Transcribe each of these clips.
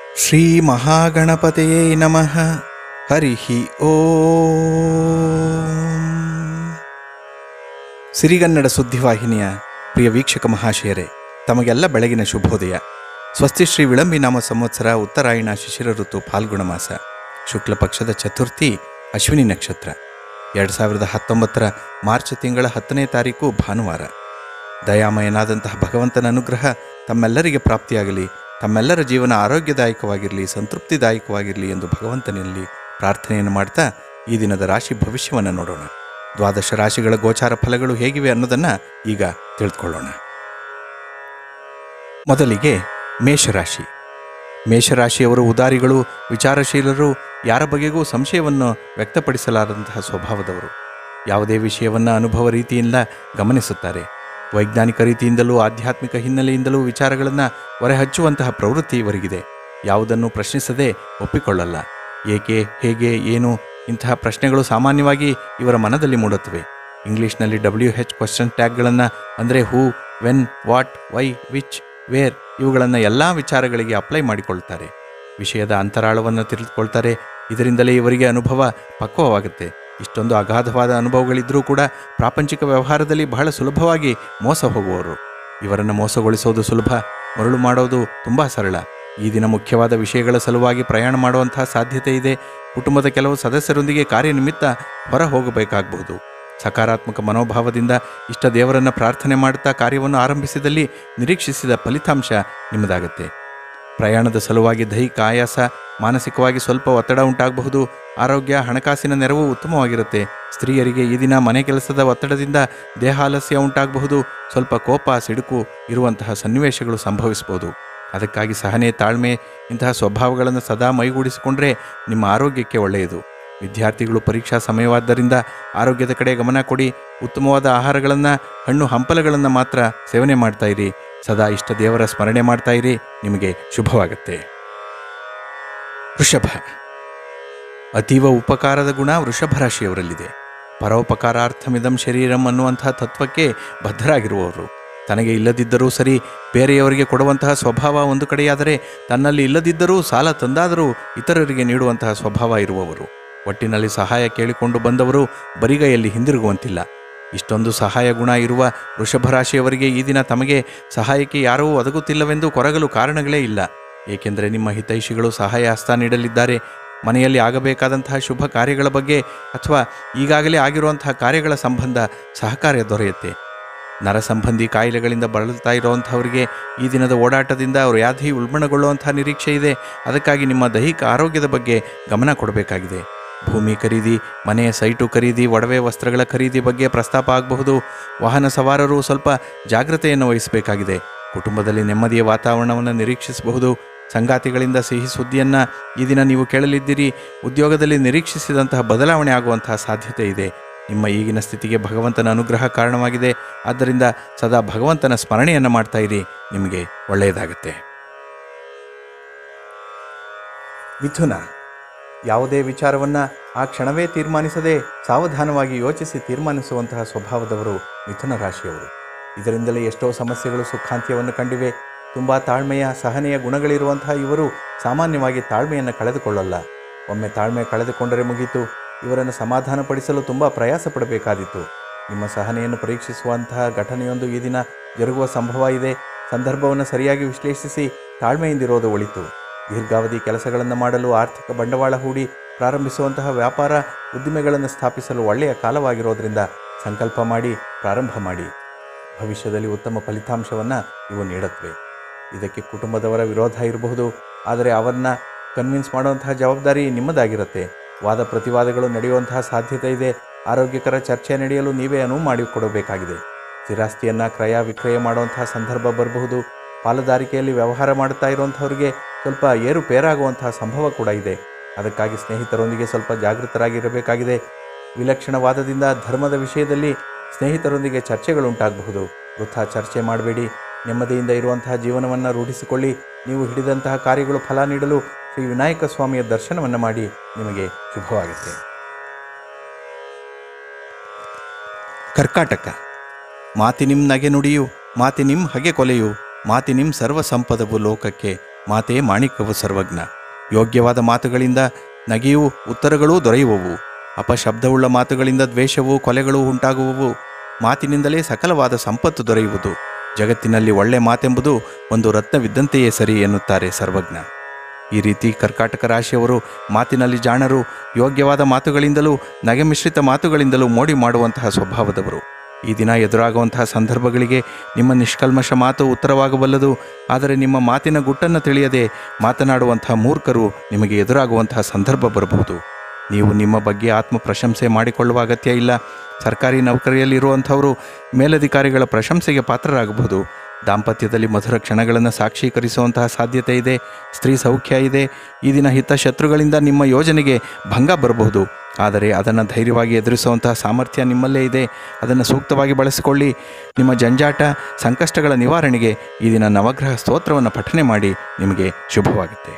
ಶ್ರೀ ಮಹಾಗಣಪತೆಯೇ ನಮಃ ಹರಿ ಓಂ ಸಿರಿಗನ್ನಡ ಸುದ್ದಿವಾಹಿನಿಯ ಪ್ರಿಯ ವೀಕ್ಷಕ ಮಹಾಶಯರೇ ತಮಗೆಲ್ಲ ಬೆಳಗಿನ ಶುಭೋದಯ ಸ್ವಸ್ತಿ ಶ್ರೀ ವಿಳಂಬಿ ನಾಮ ಸಂವತ್ಸರ ಉತ್ತರಾಯಣ ಶಿಶಿರ ಋತು ಫಾಲ್ಗುಣ ಮಾಸ ಶುಕ್ಲ ಪಕ್ಷದ ಚತುರ್ಥಿ ಅಶ್ವಿನಿ ನಕ್ಷತ್ರ ಎರಡು ಸಾವಿರದ ಹತ್ತೊಂಬತ್ತರ ಮಾರ್ಚ್ ತಿಂಗಳ ಹತ್ತನೇ ತಾರೀಕು ಭಾನುವಾರ ದಯಾಮಯನಾದಂತಹ ಭಗವಂತನ ಅನುಗ್ರಹ ತಮ್ಮೆಲ್ಲರಿಗೆ ಪ್ರಾಪ್ತಿಯಾಗಲಿ ತಮ್ಮೆಲ್ಲರ ಜೀವನ ಆರೋಗ್ಯದಾಯಕವಾಗಿರಲಿ ಸಂತೃಪ್ತಿದಾಯಕವಾಗಿರಲಿ ಎಂದು ಭಗವಂತನಲ್ಲಿ ಪ್ರಾರ್ಥನೆಯನ್ನು ಮಾಡ್ತಾ ಈ ದಿನದ ರಾಶಿ ಭವಿಷ್ಯವನ್ನು ನೋಡೋಣ ದ್ವಾದಶ ರಾಶಿಗಳ ಗೋಚಾರ ಫಲಗಳು ಹೇಗಿವೆ ಅನ್ನೋದನ್ನು ಈಗ ತಿಳಿದುಕೊಳ್ಳೋಣ ಮೊದಲಿಗೆ ಮೇಷರಾಶಿ ಮೇಷರಾಶಿಯವರು ಉದಾರಿಗಳು ವಿಚಾರಶೀಲರು ಯಾರ ಬಗೆಗೂ ಸಂಶಯವನ್ನು ವ್ಯಕ್ತಪಡಿಸಲಾರದಂತಹ ಸ್ವಭಾವದವರು ಯಾವುದೇ ವಿಷಯವನ್ನು ಅನುಭವ ರೀತಿಯಿಂದ ಗಮನಿಸುತ್ತಾರೆ ವೈಜ್ಞಾನಿಕ ರೀತಿಯಿಂದಲೂ ಆಧ್ಯಾತ್ಮಿಕ ಹಿನ್ನೆಲೆಯಿಂದಲೂ ವಿಚಾರಗಳನ್ನು ಹೊರಹಚ್ಚುವಂತಹ ಪ್ರವೃತ್ತಿ ಇವರಿಗಿದೆ ಯಾವುದನ್ನು ಪ್ರಶ್ನಿಸದೆ ಒಪ್ಪಿಕೊಳ್ಳಲ್ಲ ಏಕೆ ಹೇಗೆ ಏನು ಇಂತಹ ಪ್ರಶ್ನೆಗಳು ಸಾಮಾನ್ಯವಾಗಿ ಇವರ ಮನದಲ್ಲಿ ಮೂಡುತ್ತವೆ ಇಂಗ್ಲಿಷ್ನಲ್ಲಿ ಡಬ್ಲ್ಯೂ ಹೆಚ್ ಕ್ವಶನ್ ಟ್ಯಾಗ್ಗಳನ್ನು ಅಂದರೆ who when what why which where ಇವುಗಳನ್ನು ಎಲ್ಲ ವಿಚಾರಗಳಿಗೆ ಅಪ್ಲೈ ಮಾಡಿಕೊಳ್ತಾರೆ ವಿಷಯದ ಅಂತರಾಳವನ್ನು ತಿಳಿದುಕೊಳ್ತಾರೆ ಇದರಿಂದಲೇ ಇವರಿಗೆ ಅನುಭವ ಪಕ್ವವಾಗುತ್ತೆ ಇಷ್ಟೊಂದು ಅಗಾಧವಾದ ಅನುಭವಗಳಿದ್ದರೂ ಕೂಡ ಪ್ರಾಪಂಚಿಕ ವ್ಯವಹಾರದಲ್ಲಿ ಬಹಳ ಸುಲಭವಾಗಿ ಮೋಸ ಹೋಗುವವರು ಇವರನ್ನು ಮೋಸಗೊಳಿಸೋದು ಸುಲಭ ಮರಳು ಮಾಡೋದು ತುಂಬ ಸರಳ ಈ ದಿನ ಮುಖ್ಯವಾದ ವಿಷಯಗಳ ಸಲುವಾಗಿ ಪ್ರಯಾಣ ಮಾಡುವಂತಹ ಸಾಧ್ಯತೆ ಇದೆ ಕುಟುಂಬದ ಕೆಲವು ಸದಸ್ಯರೊಂದಿಗೆ ಕಾರ್ಯನಿಮಿತ್ತ ಹೊರ ಹೋಗಬೇಕಾಗಬಹುದು ಸಕಾರಾತ್ಮಕ ಮನೋಭಾವದಿಂದ ಇಷ್ಟ ದೇವರನ್ನು ಪ್ರಾರ್ಥನೆ ಮಾಡುತ್ತಾ ಕಾರ್ಯವನ್ನು ಆರಂಭಿಸಿದಲ್ಲಿ ನಿರೀಕ್ಷಿಸಿದ ಫಲಿತಾಂಶ ನಿಮ್ಮದಾಗುತ್ತೆ ಪ್ರಯಾಣದ ಸಲುವಾಗಿ ದೈಹಿಕ ಆಯಾಸ ಮಾನಸಿಕವಾಗಿ ಸ್ವಲ್ಪ ಒತ್ತಡ ಉಂಟಾಗಬಹುದು ಆರೋಗ್ಯ ಹಣಕಾಸಿನ ನೆರವು ಉತ್ತಮವಾಗಿರುತ್ತೆ ಸ್ತ್ರೀಯರಿಗೆ ಈ ದಿನ ಮನೆ ಕೆಲಸದ ಒತ್ತಡದಿಂದ ದೇಹಾಲಸ್ಯ ಉಂಟಾಗಬಹುದು ಸ್ವಲ್ಪ ಕೋಪ ಸಿಡುಕು ಇರುವಂತಹ ಸನ್ನಿವೇಶಗಳು ಸಂಭವಿಸಬಹುದು ಅದಕ್ಕಾಗಿ ಸಹನೆ ತಾಳ್ಮೆ ಇಂತಹ ಸ್ವಭಾವಗಳನ್ನು ಸದಾ ಮೈಗೂಡಿಸಿಕೊಂಡ್ರೆ ನಿಮ್ಮ ಆರೋಗ್ಯಕ್ಕೆ ಒಳ್ಳೆಯದು ವಿದ್ಯಾರ್ಥಿಗಳು ಪರೀಕ್ಷಾ ಸಮಯವಾದ್ದರಿಂದ ಆರೋಗ್ಯದ ಕಡೆ ಗಮನ ಕೊಡಿ ಉತ್ತಮವಾದ ಆಹಾರಗಳನ್ನು ಹಣ್ಣು ಹಂಪಲಗಳನ್ನು ಮಾತ್ರ ಸೇವನೆ ಮಾಡ್ತಾ ಇರಿ ಸದಾ ಇಷ್ಟ ದೇವರ ಸ್ಮರಣೆ ಮಾಡ್ತಾ ಇರಿ ನಿಮಗೆ ಶುಭವಾಗುತ್ತೆ ವೃಷಭ ಅತೀವ ಉಪಕಾರದ ಗುಣ ವೃಷಭ ರಾಶಿಯವರಲ್ಲಿದೆ ಪರೋಪಕಾರಾರ್ಥಮಿದಂ ಶರೀರಂ ಅನ್ನುವಂತಹ ತತ್ವಕ್ಕೆ ಬದ್ಧರಾಗಿರುವವರು ತನಗೆ ಇಲ್ಲದಿದ್ದರೂ ಸರಿ ಬೇರೆಯವರಿಗೆ ಕೊಡುವಂತಹ ಸ್ವಭಾವ ಒಂದು ಕಡೆಯಾದರೆ ತನ್ನಲ್ಲಿ ಇಲ್ಲದಿದ್ದರೂ ಸಾಲ ತಂದಾದರೂ ಇತರರಿಗೆ ನೀಡುವಂತಹ ಸ್ವಭಾವ ಇರುವವರು ಒಟ್ಟಿನಲ್ಲಿ ಸಹಾಯ ಕೇಳಿಕೊಂಡು ಬಂದವರು ಬರಿಗೈಯಲ್ಲಿ ಹಿಂದಿರುಗುವಂತಿಲ್ಲ ಇಷ್ಟೊಂದು ಸಹಾಯ ಗುಣ ಇರುವ ವೃಷಭ ರಾಶಿಯವರಿಗೆ ಈ ದಿನ ತಮಗೆ ಸಹಾಯಕ್ಕೆ ಯಾರೂ ಒದಗುತ್ತಿಲ್ಲವೆಂದು ಕೊರಗಲು ಕಾರಣಗಳೇ ಇಲ್ಲ ಏಕೆಂದರೆ ನಿಮ್ಮ ಹಿತೈಷಿಗಳು ಸಹಾಯ ಹಸ್ತ ನೀಡಲಿದ್ದಾರೆ ಮನೆಯಲ್ಲಿ ಆಗಬೇಕಾದಂತಹ ಶುಭ ಕಾರ್ಯಗಳ ಬಗ್ಗೆ ಅಥವಾ ಈಗಾಗಲೇ ಆಗಿರುವಂತಹ ಕಾರ್ಯಗಳ ಸಂಬಂಧ ಸಹಕಾರ್ಯ ದೊರೆಯುತ್ತೆ ನರ ಸಂಬಂಧಿ ಕಾಯಿಲೆಗಳಿಂದ ಬಳಲ್ತಾ ಇರುವಂಥವರಿಗೆ ಈ ದಿನದ ಓಡಾಟದಿಂದ ಅವರು ವ್ಯಾಧಿ ಉಲ್ಬಣಗೊಳ್ಳುವಂಥ ನಿರೀಕ್ಷೆ ಇದೆ ಅದಕ್ಕಾಗಿ ನಿಮ್ಮ ದೈಹಿಕ ಆರೋಗ್ಯದ ಬಗ್ಗೆ ಗಮನ ಕೊಡಬೇಕಾಗಿದೆ ಭೂಮಿ ಖರೀದಿ ಮನೆ ಸೈಟು ಖರೀದಿ ಒಡವೆ ವಸ್ತ್ರಗಳ ಖರೀದಿ ಬಗ್ಗೆ ಪ್ರಸ್ತಾಪ ಆಗಬಹುದು ವಾಹನ ಸವಾರರು ಸ್ವಲ್ಪ ಜಾಗ್ರತೆಯನ್ನು ವಹಿಸಬೇಕಾಗಿದೆ ಕುಟುಂಬದಲ್ಲಿ ನೆಮ್ಮದಿಯ ವಾತಾವರಣವನ್ನು ನಿರೀಕ್ಷಿಸಬಹುದು ಸಂಗಾತಿಗಳಿಂದ ಸಿಹಿ ಸುದ್ದಿಯನ್ನು ಈ ದಿನ ನೀವು ಕೇಳಲಿದ್ದೀರಿ ಉದ್ಯೋಗದಲ್ಲಿ ನಿರೀಕ್ಷಿಸಿದಂತಹ ಬದಲಾವಣೆ ಆಗುವಂತಹ ಸಾಧ್ಯತೆ ಇದೆ ನಿಮ್ಮ ಈಗಿನ ಸ್ಥಿತಿಗೆ ಭಗವಂತನ ಅನುಗ್ರಹ ಕಾರಣವಾಗಿದೆ ಆದ್ದರಿಂದ ಸದಾ ಭಗವಂತನ ಸ್ಮರಣೆಯನ್ನು ಮಾಡ್ತಾ ಇರಿ ನಿಮಗೆ ಒಳ್ಳೆಯದಾಗುತ್ತೆ ಮಿಥುನ ಯಾವುದೇ ವಿಚಾರವನ್ನು ಆ ಕ್ಷಣವೇ ತೀರ್ಮಾನಿಸದೆ ಸಾವಧಾನವಾಗಿ ಯೋಚಿಸಿ ತೀರ್ಮಾನಿಸುವಂತಹ ಸ್ವಭಾವದವರು ಮಿಥುನ ರಾಶಿಯವರು ಇದರಿಂದಲೇ ಎಷ್ಟೋ ಸಮಸ್ಯೆಗಳು ಸುಖಾಂತ್ಯವನ್ನು ಕಂಡಿವೆ ತುಂಬ ತಾಳ್ಮೆಯ ಸಹನೆಯ ಗುಣಗಳಿರುವಂತಹ ಇವರು ಸಾಮಾನ್ಯವಾಗಿ ತಾಳ್ಮೆಯನ್ನು ಕಳೆದುಕೊಳ್ಳಲ್ಲ ಒಮ್ಮೆ ತಾಳ್ಮೆ ಕಳೆದುಕೊಂಡರೆ ಮುಗೀತು ಇವರನ್ನು ಸಮಾಧಾನಪಡಿಸಲು ತುಂಬ ಪ್ರಯಾಸ ಪಡಬೇಕಾದಿತ್ತು ನಿಮ್ಮ ಸಹನೆಯನ್ನು ಪರೀಕ್ಷಿಸುವಂತಹ ಘಟನೆಯೊಂದು ಈ ದಿನ ಜರುಗುವ ಸಂಭವ ಇದೆ ಸಂದರ್ಭವನ್ನು ಸರಿಯಾಗಿ ವಿಶ್ಲೇಷಿಸಿ ತಾಳ್ಮೆಯಿಂದಿರೋದು ಒಳಿತು ದೀರ್ಘಾವಧಿ ಕೆಲಸಗಳನ್ನು ಮಾಡಲು ಆರ್ಥಿಕ ಬಂಡವಾಳ ಹೂಡಿ ಪ್ರಾರಂಭಿಸುವಂತಹ ವ್ಯಾಪಾರ ಉದ್ದಿಮೆಗಳನ್ನು ಸ್ಥಾಪಿಸಲು ಒಳ್ಳೆಯ ಕಾಲವಾಗಿರೋದ್ರಿಂದ ಸಂಕಲ್ಪ ಮಾಡಿ ಪ್ರಾರಂಭ ಮಾಡಿ ಭವಿಷ್ಯದಲ್ಲಿ ಉತ್ತಮ ಫಲಿತಾಂಶವನ್ನು ಇವು ನೀಡುತ್ತವೆ ಇದಕ್ಕೆ ಕುಟುಂಬದವರ ವಿರೋಧ ಇರಬಹುದು ಆದರೆ ಅವರನ್ನ ಕನ್ವಿನ್ಸ್ ಮಾಡುವಂತಹ ಜವಾಬ್ದಾರಿ ನಿಮ್ಮದಾಗಿರುತ್ತೆ ವಾದ ಪ್ರತಿವಾದಗಳು ನಡೆಯುವಂತಹ ಸಾಧ್ಯತೆ ಇದೆ ಆರೋಗ್ಯಕರ ಚರ್ಚೆ ನಡೆಯಲು ನೀವೇ ಅನುವು ಮಾಡಿಕೊಡಬೇಕಾಗಿದೆ ಸ್ಥಿರಾಸ್ತಿಯನ್ನು ಕ್ರಯ ವಿಕ್ರಯ ಮಾಡುವಂತಹ ಸಂದರ್ಭ ಬರಬಹುದು ಪಾಲುದಾರಿಕೆಯಲ್ಲಿ ವ್ಯವಹಾರ ಮಾಡುತ್ತಾ ಇರುವಂಥವ್ರಿಗೆ ಸ್ವಲ್ಪ ಏರುಪೇರಾಗುವಂತಹ ಸಂಭವ ಕೂಡ ಇದೆ ಅದಕ್ಕಾಗಿ ಸ್ನೇಹಿತರೊಂದಿಗೆ ಸ್ವಲ್ಪ ಜಾಗೃತರಾಗಿರಬೇಕಾಗಿದೆ ವಿಲಕ್ಷಣವಾದದಿಂದ ಧರ್ಮದ ವಿಷಯದಲ್ಲಿ ಸ್ನೇಹಿತರೊಂದಿಗೆ ಚರ್ಚೆಗಳುಂಟಾಗಬಹುದು ವೃಥಾ ಚರ್ಚೆ ಮಾಡಬೇಡಿ ನೆಮ್ಮದಿಯಿಂದ ಇರುವಂತಹ ಜೀವನವನ್ನು ರೂಢಿಸಿಕೊಳ್ಳಿ ನೀವು ಹಿಡಿದಂತಹ ಕಾರ್ಯಗಳು ಫಲ ನೀಡಲು ಶ್ರೀ ವಿನಾಯಕ ಸ್ವಾಮಿಯ ದರ್ಶನವನ್ನು ಮಾಡಿ ನಿಮಗೆ ಶುಭವಾಗುತ್ತೆ ಕರ್ಕಾಟಕ ಮಾತಿನಿಂ ನಗೆ ನುಡಿಯು ಮಾತಿನಿಂ ಹಗೆ ಕೊಲೆಯು ಮಾತಿನಿಂ ಸರ್ವ ಸಂಪದವು ಲೋಕಕ್ಕೆ ಮಾತೇ ಮಾಣಿಕ್ಯವು ಸರ್ವಜ್ಞ ಯೋಗ್ಯವಾದ ಮಾತುಗಳಿಂದ ನಗೆಯೂ ಉತ್ತರಗಳೂ ದೊರೆಯುವವು ಅಪಶಬ್ದವುಳ್ಳ ಮಾತುಗಳಿಂದ ದ್ವೇಷವೂ ಕೊಲೆಗಳೂ ಉಂಟಾಗುವವು ಮಾತಿನಿಂದಲೇ ಸಕಲವಾದ ಸಂಪತ್ತು ದೊರೆಯುವುದು ಜಗತ್ತಿನಲ್ಲಿ ಒಳ್ಳೆ ಮಾತೆಂಬುದು ಒಂದು ರತ್ನವಿದ್ದಂತೆಯೇ ಸರಿ ಎನ್ನುತ್ತಾರೆ ಸರ್ವಜ್ಞ ಈ ರೀತಿ ಕರ್ಕಾಟಕ ರಾಶಿಯವರು ಮಾತಿನಲ್ಲಿ ಜಾಣರು ಯೋಗ್ಯವಾದ ಮಾತುಗಳಿಂದಲೂ ನಗೆ ಮಿಶ್ರಿತ ಮಾತುಗಳಿಂದಲೂ ಮೋಡಿ ಮಾಡುವಂತಹ ಸ್ವಭಾವದವರು ಈ ದಿನ ಎದುರಾಗುವಂತಹ ಸಂದರ್ಭಗಳಿಗೆ ನಿಮ್ಮ ನಿಷ್ಕಲ್ಮಶ ಮಾತು ಉತ್ತರವಾಗಬಲ್ಲದು ಆದರೆ ನಿಮ್ಮ ಮಾತಿನ ಗುಟ್ಟನ್ನು ತಿಳಿಯದೆ ಮಾತನಾಡುವಂತಹ ಮೂರ್ಖರು ನಿಮಗೆ ಎದುರಾಗುವಂತಹ ಸಂದರ್ಭ ಬರಬಹುದು ನೀವು ನಿಮ್ಮ ಬಗ್ಗೆ ಆತ್ಮ ಪ್ರಶಂಸೆ ಮಾಡಿಕೊಳ್ಳುವ ಅಗತ್ಯ ಇಲ್ಲ ಸರ್ಕಾರಿ ನೌಕರಿಯಲ್ಲಿರುವಂಥವರು ಮೇಲಧಿಕಾರಿಗಳ ಪ್ರಶಂಸೆಗೆ ಪಾತ್ರರಾಗಬಹುದು ದಾಂಪತ್ಯದಲ್ಲಿ ಮಧುರ ಕ್ಷಣಗಳನ್ನು ಸಾಕ್ಷೀಕರಿಸುವಂತಹ ಸಾಧ್ಯತೆ ಇದೆ ಸ್ತ್ರೀ ಸೌಖ್ಯ ಇದೆ ಈ ದಿನ ಹಿತಶತ್ರುಗಳಿಂದ ನಿಮ್ಮ ಯೋಜನೆಗೆ ಭಂಗ ಬರಬಹುದು ಆದರೆ ಅದನ್ನು ಧೈರ್ಯವಾಗಿ ಎದುರಿಸುವಂತಹ ಸಾಮರ್ಥ್ಯ ನಿಮ್ಮಲ್ಲೇ ಇದೆ ಅದನ್ನು ಸೂಕ್ತವಾಗಿ ಬಳಸಿಕೊಳ್ಳಿ ನಿಮ್ಮ ಜಂಜಾಟ ಸಂಕಷ್ಟಗಳ ನಿವಾರಣೆಗೆ ಈ ದಿನ ನವಗ್ರಹ ಸ್ತೋತ್ರವನ್ನು ಪಠನೆ ಮಾಡಿ ನಿಮಗೆ ಶುಭವಾಗುತ್ತೆ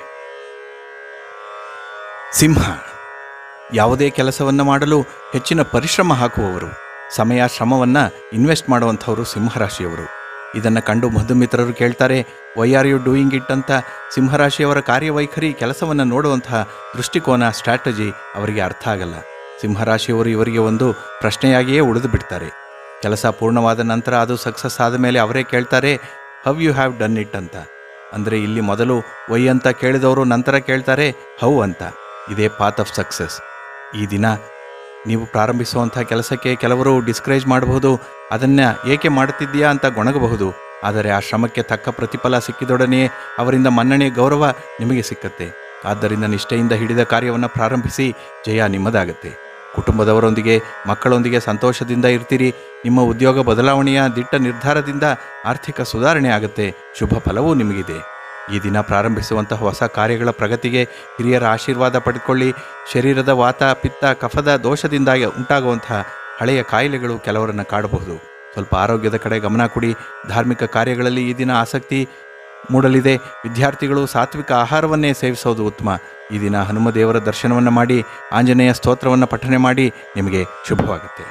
ಸಿಂಹ ಯಾವುದೇ ಕೆಲಸವನ್ನು ಮಾಡಲು ಹೆಚ್ಚಿನ ಪರಿಶ್ರಮ ಹಾಕುವವರು ಸಮಯ ಶ್ರಮವನ್ನು ಇನ್ವೆಸ್ಟ್ ಮಾಡುವಂಥವರು ಸಿಂಹರಾಶಿಯವರು ಇದನ್ನು ಕಂಡು ಮಧುಮಿತ್ರರು ಕೇಳ್ತಾರೆ why are you doing it ಅಂತ ಸಿಂಹರಾಶಿಯವರ ಕಾರ್ಯವೈಖರಿ ಕೆಲಸವನ್ನು ನೋಡುವಂತಹ ದೃಷ್ಟಿಕೋನ ಸ್ಟ್ರಾಟಜಿ ಅವರಿಗೆ ಅರ್ಥ ಆಗಲ್ಲ ಸಿಂಹರಾಶಿಯವರು ಇವರಿಗೆ ಒಂದು ಪ್ರಶ್ನೆಯಾಗಿಯೇ ಉಳಿದು ಬಿಡ್ತಾರೆ ಕೆಲಸ ಪೂರ್ಣವಾದ ನಂತರ ಅದು ಸಕ್ಸಸ್ ಆದ ಮೇಲೆ ಅವರೇ ಕೇಳ್ತಾರೆ how you have done it ಅಂತ ಅಂದರೆ ಇಲ್ಲಿ ಮೊದಲು ವೈ ಅಂತ ಕೇಳಿದವರು ನಂತರ ಕೇಳ್ತಾರೆ ಹೌ ಅಂತ ಇದೇ ಪಾತ್ ಆಫ್ ಸಕ್ಸಸ್ ಈ ದಿನ ನೀವು ಪ್ರಾರಂಭಿಸುವಂಥ ಕೆಲಸಕ್ಕೆ ಕೆಲವರು ಡಿಸ್ಕರೇಜ್ ಮಾಡಬಹುದು ಅದನ್ನು ಏಕೆ ಮಾಡುತ್ತಿದ್ದೀಯಾ ಅಂತ ಗೊಣಗಬಹುದು ಆದರೆ ಆ ಶ್ರಮಕ್ಕೆ ತಕ್ಕ ಪ್ರತಿಫಲ ಸಿಕ್ಕಿದೊಡನೆಯೇ ಅವರಿಂದ ಮನ್ನಣೆ ಗೌರವ ನಿಮಗೆ ಸಿಕ್ಕತ್ತೆ ಆದ್ದರಿಂದ ನಿಷ್ಠೆಯಿಂದ ಹಿಡಿದ ಕಾರ್ಯವನ್ನು ಪ್ರಾರಂಭಿಸಿ ಜಯ ನಿಮ್ಮದಾಗತ್ತೆ ಕುಟುಂಬದವರೊಂದಿಗೆ ಮಕ್ಕಳೊಂದಿಗೆ ಸಂತೋಷದಿಂದ ಇರ್ತೀರಿ ನಿಮ್ಮ ಉದ್ಯೋಗ ಬದಲಾವಣೆಯ ದಿಟ್ಟ ನಿರ್ಧಾರದಿಂದ ಆರ್ಥಿಕ ಸುಧಾರಣೆ ಆಗುತ್ತೆ ಶುಭ ಫಲವೂ ನಿಮಗಿದೆ ಈ ದಿನ ಪ್ರಾರಂಭಿಸುವಂತಹ ಹೊಸ ಕಾರ್ಯಗಳ ಪ್ರಗತಿಗೆ ಹಿರಿಯರ ಆಶೀರ್ವಾದ ಪಡೆದುಕೊಳ್ಳಿ ಶರೀರದ ವಾತ ಪಿತ್ತ ಕಫದ ದೋಷದಿಂದಾಗಿ ಉಂಟಾಗುವಂತಹ ಹಳೆಯ ಕಾಯಿಲೆಗಳು ಕೆಲವರನ್ನು ಕಾಡಬಹುದು ಸ್ವಲ್ಪ ಆರೋಗ್ಯದ ಕಡೆ ಗಮನ ಕೊಡಿ ಧಾರ್ಮಿಕ ಕಾರ್ಯಗಳಲ್ಲಿ ಈ ದಿನ ಆಸಕ್ತಿ ಮೂಡಲಿದೆ ವಿದ್ಯಾರ್ಥಿಗಳು ಸಾತ್ವಿಕ ಆಹಾರವನ್ನೇ ಸೇವಿಸೋದು ಉತ್ತಮ ಈ ದಿನ ಹನುಮದೇವರ ದರ್ಶನವನ್ನು ಮಾಡಿ ಆಂಜನೇಯ ಸ್ತೋತ್ರವನ್ನು ಪಠನೆ ಮಾಡಿ ನಿಮಗೆ ಶುಭವಾಗುತ್ತೆ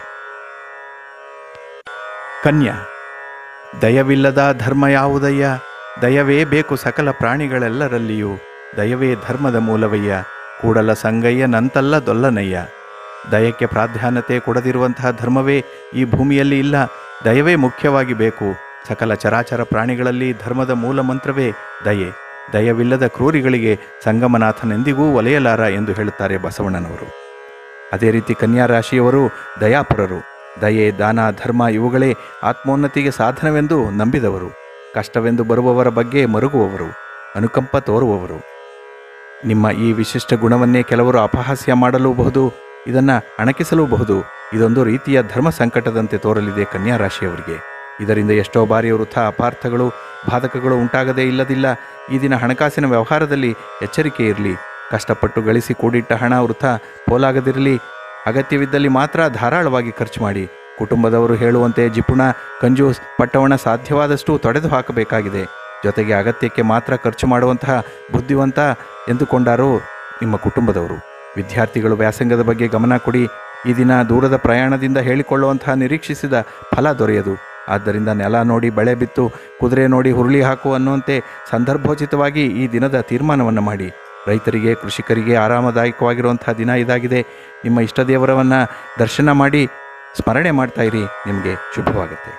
ಕನ್ಯಾ ದಯವಿಲ್ಲದ ಧರ್ಮ ಯಾವುದಯ್ಯ ದಯವೇ ಬೇಕು ಸಕಲ ಪ್ರಾಣಿಗಳೆಲ್ಲರಲ್ಲಿಯೂ ದಯವೇ ಧರ್ಮದ ಮೂಲವಯ್ಯ ಕೂಡಲ ಸಂಗಯ್ಯ ನಂತಲ್ಲ ದೊಲ್ಲನಯ್ಯ ದಯಕ್ಕೆ ಪ್ರಾಧಾನ್ಯತೆ ಕೊಡದಿರುವಂತಹ ಧರ್ಮವೇ ಈ ಭೂಮಿಯಲ್ಲಿ ಇಲ್ಲ ದಯವೇ ಮುಖ್ಯವಾಗಿ ಬೇಕು ಸಕಲ ಚರಾಚರ ಪ್ರಾಣಿಗಳಲ್ಲಿ ಧರ್ಮದ ಮೂಲ ಮಂತ್ರವೇ ದಯೆ ದಯವಿಲ್ಲದ ಕ್ರೂರಿಗಳಿಗೆ ಸಂಗಮನಾಥನೆಂದಿಗೂ ಒಲೆಯಲಾರ ಎಂದು ಹೇಳುತ್ತಾರೆ ಬಸವಣ್ಣನವರು ಅದೇ ರೀತಿ ಕನ್ಯಾ ರಾಶಿಯವರು ದಯಾಪುರರು ದಯೆ ದಾನ ಧರ್ಮ ಇವುಗಳೇ ಆತ್ಮೋನ್ನತಿಗೆ ಸಾಧನವೆಂದು ನಂಬಿದವರು ಕಷ್ಟವೆಂದು ಬರುವವರ ಬಗ್ಗೆ ಮರುಗುವವರು ಅನುಕಂಪ ತೋರುವವರು ನಿಮ್ಮ ಈ ವಿಶಿಷ್ಟ ಗುಣವನ್ನೇ ಕೆಲವರು ಅಪಹಾಸ್ಯ ಮಾಡಲೂಬಹುದು ಇದನ್ನು ಅಣಕಿಸಲೂಬಹುದು ಇದೊಂದು ರೀತಿಯ ಧರ್ಮ ಸಂಕಟದಂತೆ ತೋರಲಿದೆ ಕನ್ಯಾ ರಾಶಿಯವರಿಗೆ ಇದರಿಂದ ಎಷ್ಟೋ ಬಾರಿ ವೃಥ ಅಪಾರ್ಥಗಳು ಬಾಧಕಗಳು ಉಂಟಾಗದೇ ಇಲ್ಲದಿಲ್ಲ ಈ ದಿನ ಹಣಕಾಸಿನ ವ್ಯವಹಾರದಲ್ಲಿ ಎಚ್ಚರಿಕೆ ಇರಲಿ ಕಷ್ಟಪಟ್ಟು ಗಳಿಸಿ ಕೂಡಿಟ್ಟ ಹಣ ವೃಥ ಪೋಲಾಗದಿರಲಿ ಅಗತ್ಯವಿದ್ದಲ್ಲಿ ಮಾತ್ರ ಧಾರಾಳವಾಗಿ ಖರ್ಚು ಮಾಡಿ ಕುಟುಂಬದವರು ಹೇಳುವಂತೆ ಜಿಪುಣ ಕಂಜೂಸ್ ಪಟ್ಟವಣ ಸಾಧ್ಯವಾದಷ್ಟು ತೊಡೆದು ಹಾಕಬೇಕಾಗಿದೆ ಜೊತೆಗೆ ಅಗತ್ಯಕ್ಕೆ ಮಾತ್ರ ಖರ್ಚು ಮಾಡುವಂತಹ ಬುದ್ಧಿವಂತ ಎಂದುಕೊಂಡಾರೋ ನಿಮ್ಮ ಕುಟುಂಬದವರು ವಿದ್ಯಾರ್ಥಿಗಳು ವ್ಯಾಸಂಗದ ಬಗ್ಗೆ ಗಮನ ಕೊಡಿ ಈ ದಿನ ದೂರದ ಪ್ರಯಾಣದಿಂದ ಹೇಳಿಕೊಳ್ಳುವಂತಹ ನಿರೀಕ್ಷಿಸಿದ ಫಲ ದೊರೆಯದು ಆದ್ದರಿಂದ ನೆಲ ನೋಡಿ ಬೆಳೆ ಬಿತ್ತು ಕುದುರೆ ನೋಡಿ ಹುರುಳಿ ಹಾಕು ಅನ್ನುವಂತೆ ಸಂದರ್ಭೋಚಿತವಾಗಿ ಈ ದಿನದ ತೀರ್ಮಾನವನ್ನು ಮಾಡಿ ರೈತರಿಗೆ ಕೃಷಿಕರಿಗೆ ಆರಾಮದಾಯಕವಾಗಿರುವಂತಹ ದಿನ ಇದಾಗಿದೆ ನಿಮ್ಮ ಇಷ್ಟ ದೇವರವನ್ನು ದರ್ಶನ ಮಾಡಿ ಸ್ಮರಣೆ ಮಾಡ್ತಾ ಇರಿ ನಿಮಗೆ ಶುಭವಾಗುತ್ತೆ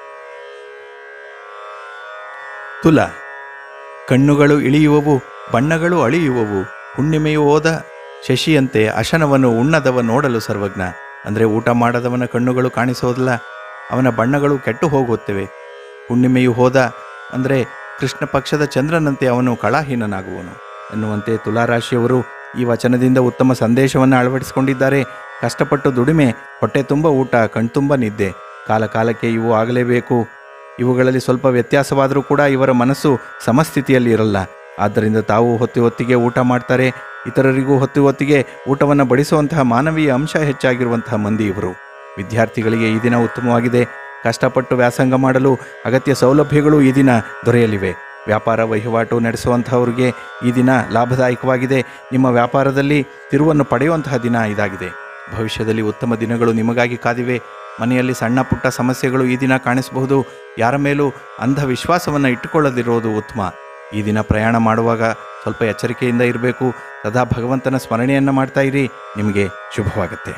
ತುಲ ಕಣ್ಣುಗಳು ಇಳಿಯುವವು ಬಣ್ಣಗಳು ಅಳಿಯುವವು ಹುಣ್ಣಿಮೆಯು ಹೋದ ಶಶಿಯಂತೆ ಅಶನವನ್ನು ಉಣ್ಣದವ ನೋಡಲು ಸರ್ವಜ್ಞ ಅಂದರೆ ಊಟ ಮಾಡದವನ ಕಣ್ಣುಗಳು ಕಾಣಿಸೋದಿಲ್ಲ ಅವನ ಬಣ್ಣಗಳು ಕೆಟ್ಟು ಹೋಗುತ್ತವೆ ಹುಣ್ಣಿಮೆಯು ಹೋದ ಅಂದರೆ ಕೃಷ್ಣ ಪಕ್ಷದ ಚಂದ್ರನಂತೆ ಅವನು ಕಳಾಹೀನನಾಗುವನು ಎನ್ನುವಂತೆ ತುಲಾರಾಶಿಯವರು ಈ ವಚನದಿಂದ ಉತ್ತಮ ಸಂದೇಶವನ್ನು ಅಳವಡಿಸಿಕೊಂಡಿದ್ದಾರೆ ಕಷ್ಟಪಟ್ಟು ದುಡಿಮೆ ಹೊಟ್ಟೆ ತುಂಬ ಊಟ ಕಣ್ತುಂಬ ನಿದ್ದೆ ಕಾಲ ಕಾಲಕ್ಕೆ ಇವು ಆಗಲೇಬೇಕು ಇವುಗಳಲ್ಲಿ ಸ್ವಲ್ಪ ವ್ಯತ್ಯಾಸವಾದರೂ ಕೂಡ ಇವರ ಮನಸ್ಸು ಸಮಸ್ಥಿತಿಯಲ್ಲಿ ಇರಲ್ಲ ಆದ್ದರಿಂದ ತಾವು ಹೊತ್ತಿ ಹೊತ್ತಿಗೆ ಊಟ ಮಾಡ್ತಾರೆ ಇತರರಿಗೂ ಹೊತ್ತಿ ಹೊತ್ತಿಗೆ ಊಟವನ್ನು ಬಡಿಸುವಂತಹ ಮಾನವೀಯ ಅಂಶ ಹೆಚ್ಚಾಗಿರುವಂತಹ ಮಂದಿ ಇವರು ವಿದ್ಯಾರ್ಥಿಗಳಿಗೆ ಈ ದಿನ ಉತ್ತಮವಾಗಿದೆ ಕಷ್ಟಪಟ್ಟು ವ್ಯಾಸಂಗ ಮಾಡಲು ಅಗತ್ಯ ಸೌಲಭ್ಯಗಳು ಈ ದಿನ ದೊರೆಯಲಿವೆ ವ್ಯಾಪಾರ ವಹಿವಾಟು ನಡೆಸುವಂತಹವರಿಗೆ ಈ ದಿನ ಲಾಭದಾಯಕವಾಗಿದೆ ನಿಮ್ಮ ವ್ಯಾಪಾರದಲ್ಲಿ ತಿರುವನ್ನು ಪಡೆಯುವಂತಹ ದಿನ ಇದಾಗಿದೆ ಭವಿಷ್ಯದಲ್ಲಿ ಉತ್ತಮ ದಿನಗಳು ನಿಮಗಾಗಿ ಕಾದಿವೆ ಮನೆಯಲ್ಲಿ ಸಣ್ಣ ಪುಟ್ಟ ಸಮಸ್ಯೆಗಳು ಈ ದಿನ ಕಾಣಿಸಬಹುದು ಯಾರ ಮೇಲೂ ಅಂಧ ವಿಶ್ವಾಸವನ್ನು ಇಟ್ಟುಕೊಳ್ಳದಿರುವುದು ಉತ್ತಮ ಈ ದಿನ ಪ್ರಯಾಣ ಮಾಡುವಾಗ ಸ್ವಲ್ಪ ಎಚ್ಚರಿಕೆಯಿಂದ ಇರಬೇಕು ಸದಾ ಭಗವಂತನ ಸ್ಮರಣೆಯನ್ನು ಮಾಡ್ತಾ ಇರಿ ನಿಮಗೆ ಶುಭವಾಗುತ್ತೆ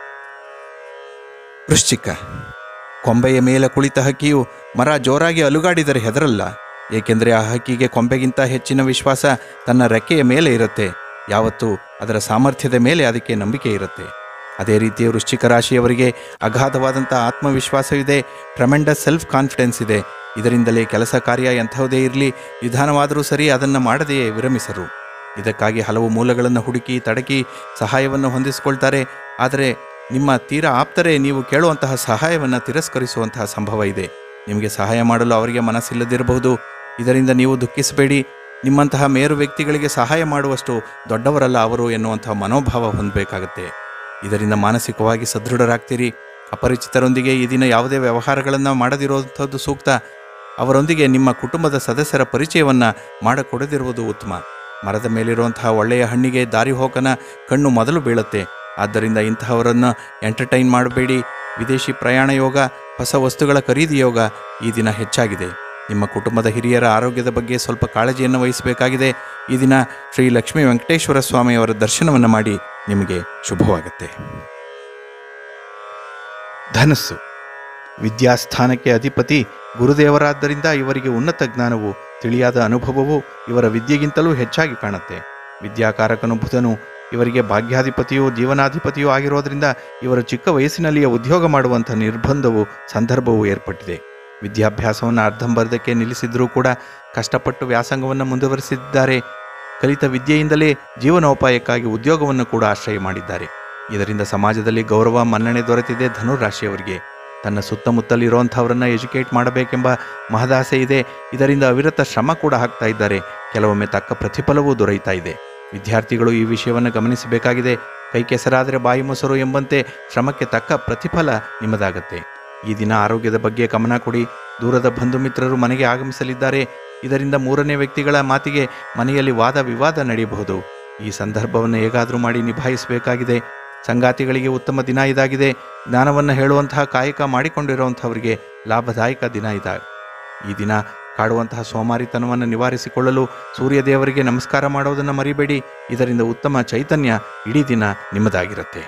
ವೃಶ್ಚಿಕ ಕೊಂಬೆಯ ಮೇಲೆ ಕುಳಿತ ಹಕ್ಕಿಯು ಮರ ಜೋರಾಗಿ ಅಲುಗಾಡಿದರೆ ಹೆದರಲ್ಲ ಏಕೆಂದರೆ ಆ ಹಕ್ಕಿಗೆ ಕೊಂಬೆಗಿಂತ ಹೆಚ್ಚಿನ ವಿಶ್ವಾಸ ತನ್ನ ರೆಕ್ಕೆಯ ಮೇಲೆ ಇರುತ್ತೆ ಯಾವತ್ತೂ ಅದರ ಸಾಮರ್ಥ್ಯದ ಮೇಲೆ ಅದಕ್ಕೆ ನಂಬಿಕೆ ಇರುತ್ತೆ ಅದೇ ರೀತಿ ವೃಶ್ಚಿಕ ರಾಶಿಯವರಿಗೆ ಅಗಾಧವಾದಂಥ ಆತ್ಮವಿಶ್ವಾಸವಿದೆ ಟ್ರಮೆಂಡಸ್ ಸೆಲ್ಫ್ ಕಾನ್ಫಿಡೆನ್ಸ್ ಇದೆ ಇದರಿಂದಲೇ ಕೆಲಸ ಕಾರ್ಯ ಎಂಥವುದೇ ಇರಲಿ ನಿಧಾನವಾದರೂ ಸರಿ ಅದನ್ನು ಮಾಡದೆಯೇ ವಿರಮಿಸರು ಇದಕ್ಕಾಗಿ ಹಲವು ಮೂಲಗಳನ್ನು ಹುಡುಕಿ ತಡಕಿ ಸಹಾಯವನ್ನು ಹೊಂದಿಸಿಕೊಳ್ತಾರೆ ಆದರೆ ನಿಮ್ಮ ತೀರಾ ಆಪ್ತರೇ ನೀವು ಕೇಳುವಂತಹ ಸಹಾಯವನ್ನು ತಿರಸ್ಕರಿಸುವಂತಹ ಸಂಭವ ಇದೆ ನಿಮಗೆ ಸಹಾಯ ಮಾಡಲು ಅವರಿಗೆ ಮನಸ್ಸಿಲ್ಲದಿರಬಹುದು ಇದರಿಂದ ನೀವು ದುಃಖಿಸಬೇಡಿ ನಿಮ್ಮಂತಹ ಮೇರು ವ್ಯಕ್ತಿಗಳಿಗೆ ಸಹಾಯ ಮಾಡುವಷ್ಟು ದೊಡ್ಡವರಲ್ಲ ಅವರು ಎನ್ನುವಂತಹ ಮನೋಭಾವ ಹೊಂದಬೇಕಾಗತ್ತೆ ಇದರಿಂದ ಮಾನಸಿಕವಾಗಿ ಸದೃಢರಾಗ್ತೀರಿ ಅಪರಿಚಿತರೊಂದಿಗೆ ಈ ದಿನ ಯಾವುದೇ ವ್ಯವಹಾರಗಳನ್ನು ಮಾಡದಿರುವಂಥದ್ದು ಸೂಕ್ತ ಅವರೊಂದಿಗೆ ನಿಮ್ಮ ಕುಟುಂಬದ ಸದಸ್ಯರ ಪರಿಚಯವನ್ನು ಮಾಡಿಕೊಡದಿರುವುದು ಉತ್ತಮ ಮರದ ಮೇಲಿರುವಂತಹ ಒಳ್ಳೆಯ ಹಣ್ಣಿಗೆ ದಾರಿ ಹೋಕನ ಕಣ್ಣು ಮೊದಲು ಬೀಳುತ್ತೆ ಆದ್ದರಿಂದ ಇಂತಹವರನ್ನು ಎಂಟರ್ಟೈನ್ ಮಾಡಬೇಡಿ ವಿದೇಶಿ ಪ್ರಯಾಣ ಯೋಗ ಹೊಸ ವಸ್ತುಗಳ ಖರೀದಿ ಯೋಗ ಈ ದಿನ ಹೆಚ್ಚಾಗಿದೆ ನಿಮ್ಮ ಕುಟುಂಬದ ಹಿರಿಯರ ಆರೋಗ್ಯದ ಬಗ್ಗೆ ಸ್ವಲ್ಪ ಕಾಳಜಿಯನ್ನು ವಹಿಸಬೇಕಾಗಿದೆ ಈ ದಿನ ಶ್ರೀ ಲಕ್ಷ್ಮೀ ವೆಂಕಟೇಶ್ವರ ಸ್ವಾಮಿಯವರ ದರ್ಶನವನ್ನು ಮಾಡಿ ನಿಮಗೆ ಶುಭವಾಗುತ್ತೆ ಧನಸ್ಸು ವಿದ್ಯಾಸ್ಥಾನಕ್ಕೆ ಅಧಿಪತಿ ಗುರುದೇವರಾದ್ದರಿಂದ ಇವರಿಗೆ ಉನ್ನತ ಜ್ಞಾನವು ತಿಳಿಯಾದ ಅನುಭವವು ಇವರ ವಿದ್ಯೆಗಿಂತಲೂ ಹೆಚ್ಚಾಗಿ ಕಾಣುತ್ತೆ ವಿದ್ಯಾಕಾರಕನು ಬುಧನು ಇವರಿಗೆ ಭಾಗ್ಯಾಧಿಪತಿಯೂ ಜೀವನಾಧಿಪತಿಯೂ ಆಗಿರೋದ್ರಿಂದ ಇವರು ಚಿಕ್ಕ ವಯಸ್ಸಿನಲ್ಲಿಯೇ ಉದ್ಯೋಗ ಮಾಡುವಂಥ ನಿರ್ಬಂಧವು ಸಂದರ್ಭವೂ ಏರ್ಪಟ್ಟಿದೆ ವಿದ್ಯಾಭ್ಯಾಸವನ್ನು ಅರ್ಧಂಬರ್ಧಕ್ಕೆ ನಿಲ್ಲಿಸಿದ್ರೂ ಕೂಡ ಕಷ್ಟಪಟ್ಟು ವ್ಯಾಸಂಗವನ್ನು ಮುಂದುವರಿಸಿದ್ದಾರೆ ಕಲಿತ ವಿದ್ಯೆಯಿಂದಲೇ ಜೀವನೋಪಾಯಕ್ಕಾಗಿ ಉದ್ಯೋಗವನ್ನು ಕೂಡ ಆಶ್ರಯ ಮಾಡಿದ್ದಾರೆ ಇದರಿಂದ ಸಮಾಜದಲ್ಲಿ ಗೌರವ ಮನ್ನಣೆ ದೊರೆತಿದೆ ಧನುರಾಶಿಯವರಿಗೆ ತನ್ನ ಸುತ್ತಮುತ್ತಲಿರುವಂಥವರನ್ನ ಎಜುಕೇಟ್ ಮಾಡಬೇಕೆಂಬ ಮಹದಾಸೆ ಇದೆ ಇದರಿಂದ ಅವಿರತ ಶ್ರಮ ಕೂಡ ಹಾಕ್ತಾ ಇದ್ದಾರೆ ಕೆಲವೊಮ್ಮೆ ತಕ್ಕ ಪ್ರತಿಫಲವೂ ದೊರೆಯುತ್ತಾ ಇದೆ ವಿದ್ಯಾರ್ಥಿಗಳು ಈ ವಿಷಯವನ್ನು ಗಮನಿಸಬೇಕಾಗಿದೆ ಕೈ ಕೆಸರಾದರೆ ಬಾಯಿ ಮೊಸರು ಎಂಬಂತೆ ಶ್ರಮಕ್ಕೆ ತಕ್ಕ ಪ್ರತಿಫಲ ನಿಮ್ಮದಾಗತ್ತೆ ಈ ದಿನ ಆರೋಗ್ಯದ ಬಗ್ಗೆ ಗಮನ ಕೊಡಿ ದೂರದ ಬಂಧು ಮಿತ್ರರು ಮನೆಗೆ ಆಗಮಿಸಲಿದ್ದಾರೆ ಇದರಿಂದ ಮೂರನೇ ವ್ಯಕ್ತಿಗಳ ಮಾತಿಗೆ ಮನೆಯಲ್ಲಿ ವಾದ ವಿವಾದ ನಡೆಯಬಹುದು ಈ ಸಂದರ್ಭವನ್ನು ಹೇಗಾದರೂ ಮಾಡಿ ನಿಭಾಯಿಸಬೇಕಾಗಿದೆ ಸಂಗಾತಿಗಳಿಗೆ ಉತ್ತಮ ದಿನ ಇದಾಗಿದೆ ಜ್ಞಾನವನ್ನು ಹೇಳುವಂತಹ ಕಾಯಕ ಮಾಡಿಕೊಂಡಿರುವಂಥವರಿಗೆ ಲಾಭದಾಯಕ ದಿನ ಇದ ಈ ದಿನ ಕಾಡುವಂತಹ ಸೋಮಾರಿತನವನ್ನು ನಿವಾರಿಸಿಕೊಳ್ಳಲು ಸೂರ್ಯ ದೇವರಿಗೆ ನಮಸ್ಕಾರ ಮಾಡೋದನ್ನು ಮರಿಬೇಡಿ ಇದರಿಂದ ಉತ್ತಮ ಚೈತನ್ಯ ಇಡೀ ದಿನ ನಿಮ್ಮದಾಗಿರುತ್ತೆ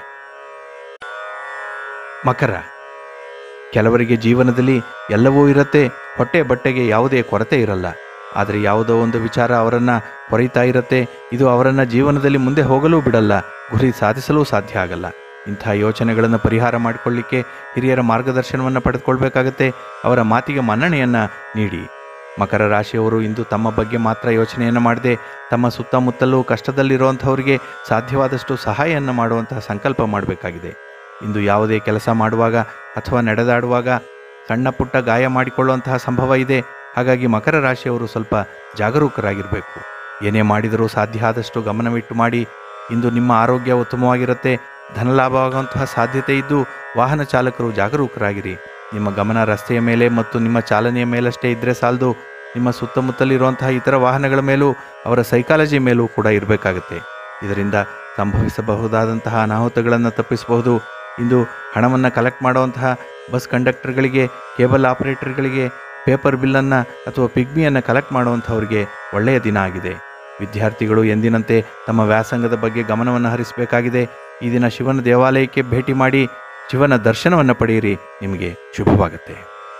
ಮಕರ ಕೆಲವರಿಗೆ ಜೀವನದಲ್ಲಿ ಎಲ್ಲವೂ ಇರುತ್ತೆ ಹೊಟ್ಟೆ ಬಟ್ಟೆಗೆ ಯಾವುದೇ ಕೊರತೆ ಇರಲ್ಲ ಆದರೆ ಯಾವುದೋ ಒಂದು ವಿಚಾರ ಅವರನ್ನು ಹೊರಯ್ತಾ ಇರುತ್ತೆ ಇದು ಅವರನ್ನು ಜೀವನದಲ್ಲಿ ಮುಂದೆ ಹೋಗಲೂ ಬಿಡಲ್ಲ ಗುರಿ ಸಾಧಿಸಲೂ ಸಾಧ್ಯ ಆಗಲ್ಲ ಇಂಥ ಯೋಚನೆಗಳನ್ನು ಪರಿಹಾರ ಮಾಡಿಕೊಳ್ಳಿಕ್ಕೆ ಹಿರಿಯರ ಮಾರ್ಗದರ್ಶನವನ್ನು ಪಡೆದುಕೊಳ್ಬೇಕಾಗತ್ತೆ ಅವರ ಮಾತಿಗೆ ಮನ್ನಣೆಯನ್ನು ನೀಡಿ ಮಕರ ರಾಶಿಯವರು ಇಂದು ತಮ್ಮ ಬಗ್ಗೆ ಮಾತ್ರ ಯೋಚನೆಯನ್ನು ಮಾಡದೆ ತಮ್ಮ ಸುತ್ತಮುತ್ತಲೂ ಕಷ್ಟದಲ್ಲಿರುವಂಥವರಿಗೆ ಸಾಧ್ಯವಾದಷ್ಟು ಸಹಾಯವನ್ನು ಮಾಡುವಂತಹ ಸಂಕಲ್ಪ ಮಾಡಬೇಕಾಗಿದೆ ಇಂದು ಯಾವುದೇ ಕೆಲಸ ಮಾಡುವಾಗ ಅಥವಾ ನಡೆದಾಡುವಾಗ ಸಣ್ಣ ಪುಟ್ಟ ಗಾಯ ಮಾಡಿಕೊಳ್ಳುವಂತಹ ಸಂಭವ ಇದೆ ಹಾಗಾಗಿ ಮಕರ ರಾಶಿಯವರು ಸ್ವಲ್ಪ ಜಾಗರೂಕರಾಗಿರಬೇಕು ಏನೇ ಮಾಡಿದರೂ ಸಾಧ್ಯ ಆದಷ್ಟು ಗಮನವಿಟ್ಟು ಮಾಡಿ ಇಂದು ನಿಮ್ಮ ಆರೋಗ್ಯ ಉತ್ತಮವಾಗಿರುತ್ತೆ ಧನಲಾಭವಾಗುವಂತಹ ಸಾಧ್ಯತೆ ಇದ್ದು ವಾಹನ ಚಾಲಕರು ಜಾಗರೂಕರಾಗಿರಿ ನಿಮ್ಮ ಗಮನ ರಸ್ತೆಯ ಮೇಲೆ ಮತ್ತು ನಿಮ್ಮ ಚಾಲನೆಯ ಮೇಲಷ್ಟೇ ಇದ್ದರೆ ಸಾಲದು ನಿಮ್ಮ ಸುತ್ತಮುತ್ತಲಿರುವಂತಹ ಇತರ ವಾಹನಗಳ ಮೇಲೂ ಅವರ ಸೈಕಾಲಜಿ ಮೇಲೂ ಕೂಡ ಇರಬೇಕಾಗುತ್ತೆ ಇದರಿಂದ ಸಂಭವಿಸಬಹುದಾದಂತಹ ಅನಾಹುತಗಳನ್ನು ತಪ್ಪಿಸಬಹುದು ಇಂದು ಹಣವನ್ನು ಕಲೆಕ್ಟ್ ಮಾಡುವಂತಹ ಬಸ್ ಕಂಡಕ್ಟರ್ಗಳಿಗೆ ಕೇಬಲ್ ಆಪರೇಟರ್ಗಳಿಗೆ ಪೇಪರ್ ಬಿಲ್ಲನ್ನು ಅಥವಾ ಪಿಗ್ಮಿಯನ್ನು ಕಲೆಕ್ಟ್ ಮಾಡುವಂಥವ್ರಿಗೆ ಒಳ್ಳೆಯ ದಿನ ಆಗಿದೆ ವಿದ್ಯಾರ್ಥಿಗಳು ಎಂದಿನಂತೆ ತಮ್ಮ ವ್ಯಾಸಂಗದ ಬಗ್ಗೆ ಗಮನವನ್ನು ಹರಿಸಬೇಕಾಗಿದೆ ಈ ದಿನ ಶಿವನ ದೇವಾಲಯಕ್ಕೆ ಭೇಟಿ ಮಾಡಿ ಶಿವನ ದರ್ಶನವನ್ನು ಪಡೆಯಿರಿ ನಿಮಗೆ ಶುಭವಾಗುತ್ತೆ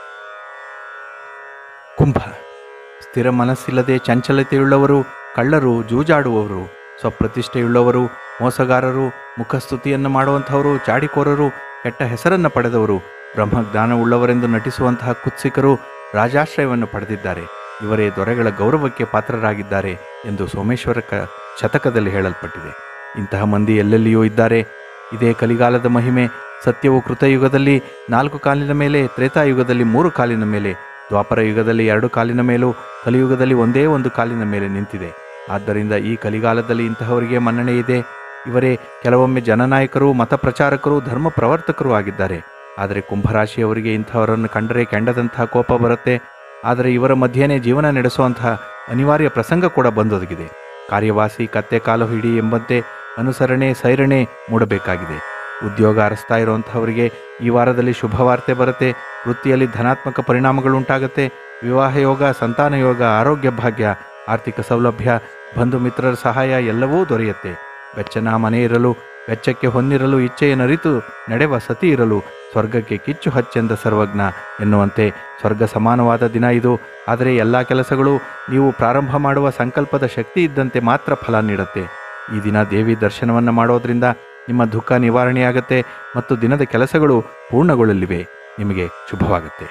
ಕುಂಭ ಸ್ಥಿರ ಮನಸ್ಸಿಲ್ಲದೆ ಚಂಚಲತೆಯುಳ್ಳವರು ಕಳ್ಳರು ಜೂಜಾಡುವವರು ಸ್ವಪ್ರತಿಷ್ಠೆಯುಳ್ಳವರು ಮೋಸಗಾರರು ಮುಖಸ್ತುತಿಯನ್ನು ಮಾಡುವಂಥವರು ಚಾಡಿಕೋರರು ಕೆಟ್ಟ ಹೆಸರನ್ನು ಪಡೆದವರು ಬ್ರಹ್ಮಜ್ಞಾನವುಳ್ಳವರೆಂದು ನಟಿಸುವಂತಹ ಕುತ್ಸಿಕರು ರಾಜಾಶ್ರಯವನ್ನು ಪಡೆದಿದ್ದಾರೆ ಇವರೇ ದೊರೆಗಳ ಗೌರವಕ್ಕೆ ಪಾತ್ರರಾಗಿದ್ದಾರೆ ಎಂದು ಸೋಮೇಶ್ವರ ಕ ಶತಕದಲ್ಲಿ ಹೇಳಲ್ಪಟ್ಟಿದೆ ಇಂತಹ ಮಂದಿ ಎಲ್ಲೆಲ್ಲಿಯೂ ಇದ್ದಾರೆ ಇದೇ ಕಲಿಗಾಲದ ಮಹಿಮೆ ಸತ್ಯವು ಕೃತಯುಗದಲ್ಲಿ ನಾಲ್ಕು ಕಾಲಿನ ಮೇಲೆ ತ್ರೇತಾಯುಗದಲ್ಲಿ ಮೂರು ಕಾಲಿನ ಮೇಲೆ ದ್ವಾಪರ ಯುಗದಲ್ಲಿ ಎರಡು ಕಾಲಿನ ಮೇಲೂ ಕಲಿಯುಗದಲ್ಲಿ ಒಂದೇ ಒಂದು ಕಾಲಿನ ಮೇಲೆ ನಿಂತಿದೆ ಆದ್ದರಿಂದ ಈ ಕಲಿಗಾಲದಲ್ಲಿ ಇಂತಹವರಿಗೆ ಮನ್ನಣೆ ಇದೆ ಇವರೇ ಕೆಲವೊಮ್ಮೆ ಜನನಾಯಕರು ಮತ ಪ್ರಚಾರಕರು ಧರ್ಮ ಪ್ರವರ್ತಕರು ಆಗಿದ್ದಾರೆ ಆದರೆ ಕುಂಭರಾಶಿಯವರಿಗೆ ಇಂಥವರನ್ನು ಕಂಡರೆ ಕೆಂಡದಂತಹ ಕೋಪ ಬರುತ್ತೆ ಆದರೆ ಇವರ ಮಧ್ಯೆನೇ ಜೀವನ ನಡೆಸುವಂತಹ ಅನಿವಾರ್ಯ ಪ್ರಸಂಗ ಕೂಡ ಬಂದೊದಗಿದೆ ಕಾರ್ಯವಾಸಿ ಕತ್ತೆ ಕಾಲು ಹಿಡಿ ಎಂಬಂತೆ ಅನುಸರಣೆ ಸೈರಣೆ ಮೂಡಬೇಕಾಗಿದೆ ಉದ್ಯೋಗ ಅರಸ್ತಾ ಇರುವಂಥವರಿಗೆ ಈ ವಾರದಲ್ಲಿ ಶುಭವಾರ್ತೆ ಬರುತ್ತೆ ವೃತ್ತಿಯಲ್ಲಿ ಧನಾತ್ಮಕ ಪರಿಣಾಮಗಳು ಉಂಟಾಗುತ್ತೆ ವಿವಾಹ ಯೋಗ ಸಂತಾನ ಯೋಗ ಆರೋಗ್ಯ ಭಾಗ್ಯ ಆರ್ಥಿಕ ಸೌಲಭ್ಯ ಬಂಧು ಮಿತ್ರರ ಸಹಾಯ ಎಲ್ಲವೂ ದೊರೆಯುತ್ತೆ ಬೆಚ್ಚನ ಮನೆ ಇರಲು ವೆಚ್ಚಕ್ಕೆ ಹೊನ್ನಿರಲು ಇಚ್ಛೆಯನ್ನರಿತು ನಡೆವ ಸತಿ ಇರಲು ಸ್ವರ್ಗಕ್ಕೆ ಕಿಚ್ಚು ಹಚ್ಚೆಂದ ಸರ್ವಜ್ಞ ಎನ್ನುವಂತೆ ಸ್ವರ್ಗ ಸಮಾನವಾದ ದಿನ ಇದು ಆದರೆ ಎಲ್ಲ ಕೆಲಸಗಳು ನೀವು ಪ್ರಾರಂಭ ಮಾಡುವ ಸಂಕಲ್ಪದ ಶಕ್ತಿ ಇದ್ದಂತೆ ಮಾತ್ರ ಫಲ ನೀಡುತ್ತೆ ಈ ದಿನ ದೇವಿ ದರ್ಶನವನ್ನು ಮಾಡೋದ್ರಿಂದ ನಿಮ್ಮ ದುಃಖ ನಿವಾರಣೆಯಾಗತ್ತೆ ಮತ್ತು ದಿನದ ಕೆಲಸಗಳು ಪೂರ್ಣಗೊಳ್ಳಲಿವೆ ನಿಮಗೆ ಶುಭವಾಗುತ್ತೆ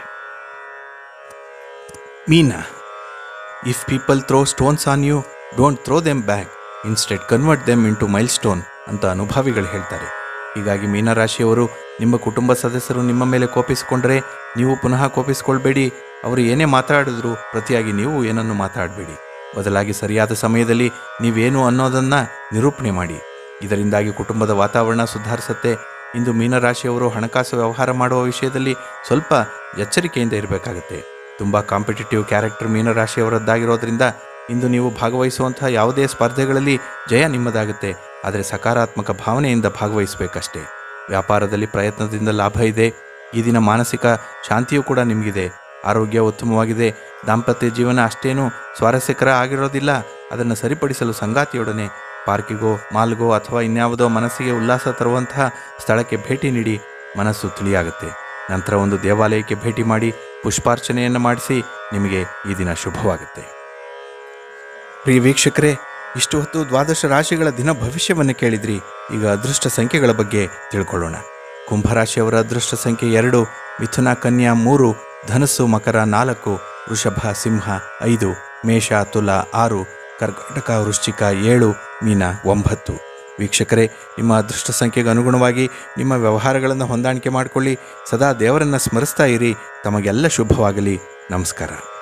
ಮೀನಾ if people throw stones on you don't throw them back instead convert them into milestone ಅಂತ ಅನುಭಾವಿಗಳು ಹೇಳ್ತಾರೆ ಹೀಗಾಗಿ ಮೀನರಾಶಿಯವರು ನಿಮ್ಮ ಕುಟುಂಬ ಸದಸ್ಯರು ನಿಮ್ಮ ಮೇಲೆ ಕೋಪಿಸಿಕೊಂಡರೆ ನೀವು ಪುನಃ ಕೋಪಿಸಿಕೊಳ್ಬೇಡಿ ಅವರು ಏನೇ ಮಾತಾಡಿದ್ರು ಪ್ರತಿಯಾಗಿ ನೀವು ಏನನ್ನು ಮಾತಾಡಬೇಡಿ ಬದಲಾಗಿ ಸರಿಯಾದ ಸಮಯದಲ್ಲಿ ನೀವೇನು ಅನ್ನೋದನ್ನು ನಿರೂಪಣೆ ಮಾಡಿ ಇದರಿಂದಾಗಿ ಕುಟುಂಬದ ವಾತಾವರಣ ಸುಧಾರಿಸುತ್ತೆ ಇಂದು ಮೀನರಾಶಿಯವರು ಹಣಕಾಸು ವ್ಯವಹಾರ ಮಾಡುವ ವಿಷಯದಲ್ಲಿ ಸ್ವಲ್ಪ ಎಚ್ಚರಿಕೆಯಿಂದ ಇರಬೇಕಾಗುತ್ತೆ ತುಂಬ ಕಾಂಪಿಟೇಟಿವ್ ಕ್ಯಾರೆಕ್ಟರ್ ಮೀನರಾಶಿಯವರದ್ದಾಗಿರೋದ್ರಿಂದ ಇಂದು ನೀವು ಭಾಗವಹಿಸುವಂತಹ ಯಾವುದೇ ಸ್ಪರ್ಧೆಗಳಲ್ಲಿ ಜಯ ನಿಮ್ಮದಾಗುತ್ತೆ ಆದರೆ ಸಕಾರಾತ್ಮಕ ಭಾವನೆಯಿಂದ ಭಾಗವಹಿಸಬೇಕಷ್ಟೇ ವ್ಯಾಪಾರದಲ್ಲಿ ಪ್ರಯತ್ನದಿಂದ ಲಾಭ ಇದೆ ಈ ದಿನ ಮಾನಸಿಕ ಶಾಂತಿಯೂ ಕೂಡ ನಿಮಗಿದೆ ಆರೋಗ್ಯ ಉತ್ತಮವಾಗಿದೆ ದಾಂಪತ್ಯ ಜೀವನ ಅಷ್ಟೇನೂ ಸ್ವಾರಸ್ಯಕರ ಆಗಿರೋದಿಲ್ಲ ಅದನ್ನು ಸರಿಪಡಿಸಲು ಸಂಗಾತಿಯೊಡನೆ ಪಾರ್ಕಿಗೋ ಮಾಲ್ಗೋ ಅಥವಾ ಇನ್ಯಾವುದೋ ಮನಸ್ಸಿಗೆ ಉಲ್ಲಾಸ ತರುವಂತಹ ಸ್ಥಳಕ್ಕೆ ಭೇಟಿ ನೀಡಿ ಮನಸ್ಸು ತಿಳಿಯಾಗುತ್ತೆ ನಂತರ ಒಂದು ದೇವಾಲಯಕ್ಕೆ ಭೇಟಿ ಮಾಡಿ ಪುಷ್ಪಾರ್ಚನೆಯನ್ನು ಮಾಡಿಸಿ ನಿಮಗೆ ಈ ದಿನ ಶುಭವಾಗುತ್ತೆ ಪ್ರಿಯ ವೀಕ್ಷಕರೇ ಇಷ್ಟು ಹೊತ್ತು ದ್ವಾದಶ ರಾಶಿಗಳ ದಿನ ಭವಿಷ್ಯವನ್ನು ಕೇಳಿದ್ರಿ ಈಗ ಅದೃಷ್ಟ ಸಂಖ್ಯೆಗಳ ಬಗ್ಗೆ ತಿಳ್ಕೊಳ್ಳೋಣ ಕುಂಭರಾಶಿಯವರ ಅದೃಷ್ಟ ಸಂಖ್ಯೆ ಎರಡು ಮಿಥುನ ಕನ್ಯಾ ಮೂರು ಧನಸ್ಸು ಮಕರ ನಾಲ್ಕು ವೃಷಭ ಸಿಂಹ ಐದು ಮೇಷ ತುಲ ಆರು ಕರ್ಕಾಟಕ ವೃಶ್ಚಿಕ ಏಳು ಮೀನ ಒಂಬತ್ತು ವೀಕ್ಷಕರೇ ನಿಮ್ಮ ಅದೃಷ್ಟ ಸಂಖ್ಯೆಗೆ ಅನುಗುಣವಾಗಿ ನಿಮ್ಮ ವ್ಯವಹಾರಗಳನ್ನು ಹೊಂದಾಣಿಕೆ ಮಾಡಿಕೊಳ್ಳಿ ಸದಾ ದೇವರನ್ನು ಸ್ಮರಿಸ್ತಾ ಇರಿ ತಮಗೆಲ್ಲ ಶುಭವಾಗಲಿ ನಮಸ್ಕಾರ